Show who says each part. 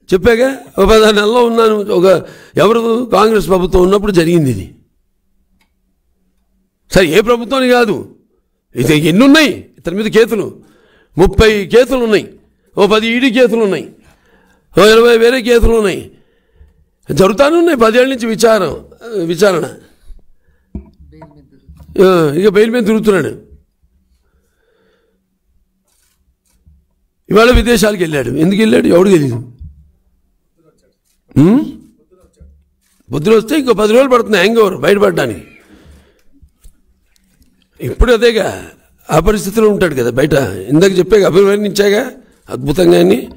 Speaker 1: చెప్పాగా ఒక పదహారు నెలలో ఉన్నాను ఒక ఎవరు కాంగ్రెస్ ప్రభుత్వం ఉన్నప్పుడు జరిగింది ఇది సరే ఏ ప్రభుత్వాన్ని కాదు ఇది ఎన్ని ఉన్నాయి ఇతని మీద కేసులు ముప్పై కేసులు ఉన్నాయి ఓ పది ఈడీ కేసులు ఉన్నాయి ఓ ఇరవై వేరే కేసులు ఉన్నాయి జరుగుతానే ఉన్నాయి పదేళ్ళ నుంచి విచారం విచారణ ఆ, ఇక బెయిల్ మీద తిరుగుతున్నాడు ఇవాళ విదేశాలకు వెళ్ళాడు ఎందుకు వెళ్ళాడు ఎవడు తెలియదు ఉమ్? పొద్దున వస్తే ఇంకో పది రోజులు పడుతుంది హ్యాంగ్ ఓవర్ బయటపడడానికి ఇప్పుడు అదేగా ఆ పరిస్థితిలో ఉంటాడు కదా బయట ఇందాక చెప్పాక అభివర్ణించాగా అద్భుతంగా అని